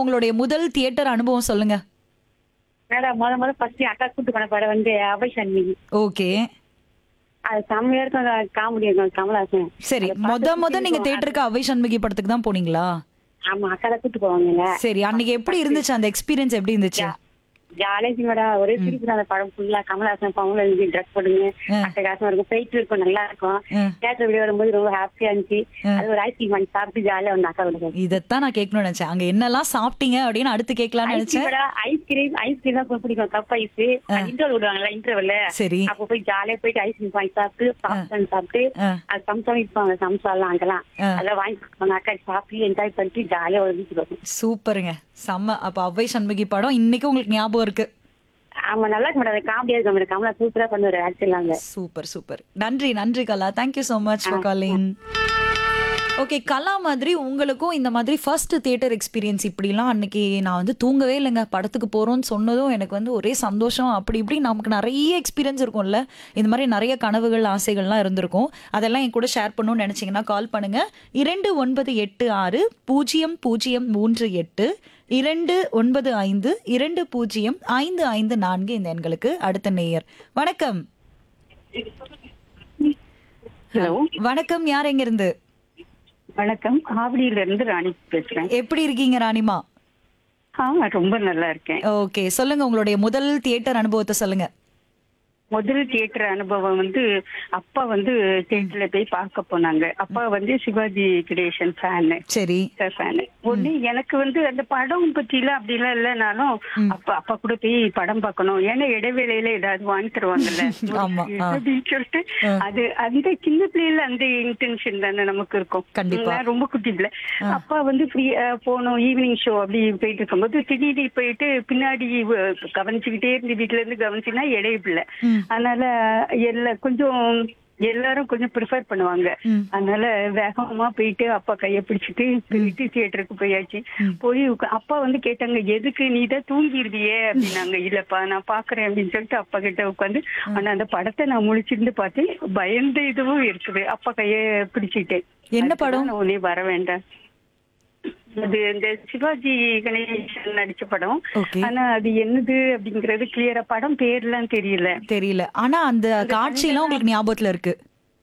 உங்களுடைய முதல் தியேட்டர் அனுபவம் சொல்லுங்க மேடம் முத முத ஃபர்ஸ்ட் அக்கா கூட்டு போன படம் வந்து அபய் சண்முகி ஓகே அது செம்மையா இருக்கும் அந்த காமெடி இருக்கும் கமலஹாசன் சரி அதை பார்த்து மொத மொத நீங்க சிரிப்போம். தியேட்டருக்கு அவை சண்முகி படத்துக்கு தான் போனீங்களா ஆமா அக்கா தான் கூட்டு போவாங்க சரி அன்னைக்கு எப்படி இருந்துச்சு அந்த எக்ஸ்பீரியன்ஸ் எப்படி இருந்துச்சு ஜாலேஜி மேடம் ஒரே சிரிப்பு தான் அந்த படம் ஃபுல்லா கமலஹாசன் பவுன்ல இருந்து ட்ரெஸ் போடுங்க அட்டகாசமா இருக்கும் போயிட்டு இருக்கும் நல்லா இருக்கும் ம். தியேட்டர் வெளியே வரும்போது ரொம்ப ஹாப்பியா இருந்துச்சு அது ஒரு ஐஸ்கிரீம் வாங்கி சாப்பிட்டு ஜாலியா வந்து அக்கா விடுங்க இதத்தான் நான் கேட்கணும்னு நினைச்சேன் அங்க என்னெல்லாம் சாப்பிட்டீங்க அப்படின்னு அடுத்து கேட்கலாம்னு நினைச்சேன் ஐஸ்கிரீம் ஐஸ்கிரீம் தான் ரொம்ப பிடிக்கும் கப் ஐஸ் இன்டர்வல் விடுவாங்கல்ல இன்டர்வல்ல சரி அப்ப போய் ஜாலியா போயிட்டு ஐஸ்கிரீம் வாங்கி சாப்பிட்டு பாப்கார்ன் சாப்பிட்டு ஆ. அது சம்சா விற்பாங்க சம்சா எல்லாம் அங்கெல்லாம் ஆ. அதெல்லாம் வாங்கி கொடுப்பாங்க அக்கா சாப்பிட்டு என்ஜாய் பண்ணிட்டு ஜாலியா ஒரு வீட்டுக்கு வரும் சூப்பருங்க செம்ம அப்ப அவ்வை சண்முகி படம் இன்னைக்கு உங்களுக்கு ஞாபகம் இருக்கு ஆமா நல்லா இருக்கு மேடம் காமெடியா இருக்கு மேடம் கமலா சூப்பரா பண்ணுவாரு ஆக்சுவலாங்க சூப்பர் சூப்பர் நன்றி நன்றி Kala thank you so much for calling okay Kala மாதிரி உங்களுக்கும் இந்த மாதிரி ஃபர்ஸ்ட் தியேட்டர் எக்ஸ்பீரியன்ஸ் இப்படிலாம் அன்னைக்கு நான் வந்து தூங்கவே இல்லைங்க படத்துக்கு போகிறோன்னு சொன்னதும் எனக்கு வந்து ஒரே சந்தோஷம் அப்படி இப்படி நமக்கு நிறைய எக்ஸ்பீரியன்ஸ் இருக்கும்ல இந்த மாதிரி நிறைய கனவுகள் ஆசைகள்லாம் இருந்திருக்கும் அதெல்லாம் என் கூட ஷேர் பண்ணணும்னு நினச்சிங்கன்னா கால் பண்ணுங்க இரண்டு ஒன்பது எட்டு ஆறு பூஜ்ஜியம் பூஜ்ஜியம் மூன்று எட்டு இரண்டு ஒன்பது ஐந்து இரண்டு பூஜ்ஜியம் ஐந்து ஐந்து நான்கு இந்த எண்களுக்கு அடுத்த நேயர் வணக்கம் ஹலோ வணக்கம் யார் எங்க இருந்து வணக்கம் ஆவடியில இருந்து ராணி பேசுறேன் எப்படி இருக்கீங்க ராணிமா ஆ ரொம்ப நல்லா இருக்கேன் ஓகே சொல்லுங்க உங்களுடைய முதல் தியேட்டர் அனுபவத்தை சொல்லுங்க முதல் தியேட்டர் அனுபவம் வந்து அப்பா வந்து தியேட்டர்ல போய் பார்க்க போனாங்க அப்பா வந்து சிவாஜி கிரியேஷன் ஃபேனு சரி ஃபேனு ஒண்ணு எனக்கு வந்து அந்த படம் பத்திலாம் அப்படிலாம் இல்லைனாலும் அப்பா அப்பா கூட போய் படம் பார்க்கணும் ஏன்னா இடைவேளையில ஏதாவது வாங்கி தருவாங்கல்ல ஆமா, ஆ. அப்படின்னு சொல்லிட்டு அது அந்த சின்ன பிள்ளையில அந்த இன்டென்ஷன் தானே நமக்கு இருக்கும் கண்டிப்பா. நான் ரொம்ப குட்டி பிள்ளை அப்பா வந்து ஃப்ரீ போனோம் ஈவினிங் ஷோ அப்படி போயிட்டு இருக்கும்போது திடீர்னு போயிட்டு பின்னாடி வ- கவனிச்சுக்கிட்டே இருந்து வீட்டுல இருந்து கவனிச்சுன்னா இடைய பிள்ளை ம். அதனால எல்லா கொஞ்சம் எல்லாரும் கொஞ்சம் ப்ரிஃபர் பண்ணுவாங்க ம். அதனால வேகமா போயிட்டு அப்பா கைய பிடிச்சிட்டு போயிட்டு தியேட்டருக்கு போயாச்சு போய் உக்கா- அப்பா வந்து கேட்டாங்க எதுக்கு நீ தான் தூங்கிருவியே அப்படின்னாங்க இல்லப்பா நான் பாக்குறேன் அப்படின்னு சொல்லிட்டு அப்பா கிட்ட உட்காந்து ஆனா அந்த படத்தை நான் முழிச்சிருந்து பார்த்தேன் பயந்த இதுவும் இருக்குது அப்பா கைய பிடிச்சிட்டேன் என்ன படம்? நான் உடனே வர வேண்டாம் அது இந்த சிவாஜி கணேசன் நடிச்ச படம் ஓகே ஆனா அது என்னது அப்படிங்கறது கிளியரா படம் பேர்லாம் தெரியல தெரியல ஆனா அந்த காட்சியெல்லாம் உங்களுக்கு ஞாபகத்துல இருக்கு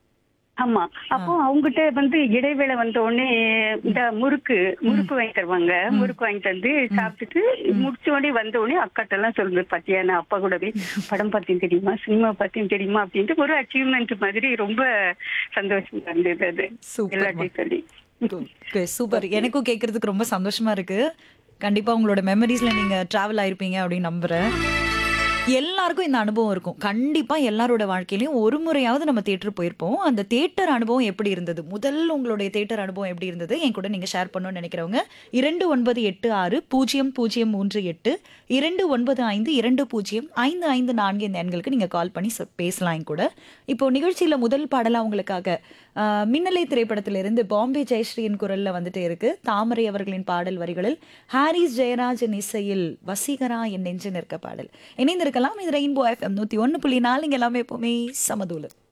ஆமா அப்போ அவங்ககிட்ட வந்து இடைவேளை வந்த உடனே இந்த முறுக்கு முறுக்கு வாங்கி தருவாங்க முறுக்கு வாங்கி தந்து சாப்பிட்டுட்டு முடிச்ச உடனே வந்த உடனே அக்காட்ட எல்லாம் சொல்லுது பாத்தியா நான் அப்பா கூட போய் படம் பார்த்தேன் தெரியுமா சினிமா பார்த்தேன் தெரியுமா அப்படின்ட்டு ஒரு அச்சீவ்மெண்ட் மாதிரி ரொம்ப சந்தோஷமா இருந்தது அது Super, எல்லாத்தையும் சொல்லி ஓகே சூப்பர் எனக்கும் கேட்கறதுக்கு ரொம்ப சந்தோஷமா இருக்கு கண்டிப்பா உங்களோட மெமரிஸ்ல நீங்க டிராவல் ஆயிருப்பீங்க அப்படின்னு நம்புறேன் எல்லாருக்கும் இந்த அனுபவம் இருக்கும் கண்டிப்பா எல்லாரோட வாழ்க்கையிலயும் ஒரு முறையாவது நம்ம தியேட்டர் போயிருப்போம் அந்த தியேட்டர் அனுபவம் எப்படி இருந்தது முதல் உங்களுடைய தியேட்டர் அனுபவம் எப்படி இருந்தது என் கூட நீங்க ஷேர் பண்ணணும்னு நினைக்கிறவங்க இரண்டு ஒன்பது எட்டு ஆறு பூஜ்ஜியம் பூஜ்ஜியம் மூன்று எட்டு இரண்டு ஒன்பது ஐந்து இரண்டு பூஜ்ஜியம் ஐந்து ஐந்து நான்கு இந்த எண்களுக்கு நீங்க கால் பண்ணி சொ- பேசலாம் என் கூட இப்போ நிகழ்ச்சியில முதல் பாடலா உங்களுக்காக ஆஹ், மின்னலை திரைப்படத்திலிருந்து பாம்பே ஜெயஸ்ரீயின் குரல்ல வந்துட்டு இருக்கு தாமரை அவர்களின் பாடல் வரிகளில் ஹாரிஸ் ஜெயராஜன் இசையில் வசீகரா என் நெஞ்சு நிற்க பாடல் இணைந்திருக்கலாம் இது ரெயின்போ எஃப்எம் நூத்தி ஒன்னு புள்ளி நாலு இங்க எல்லாமே எப்பவுமே சமதூலு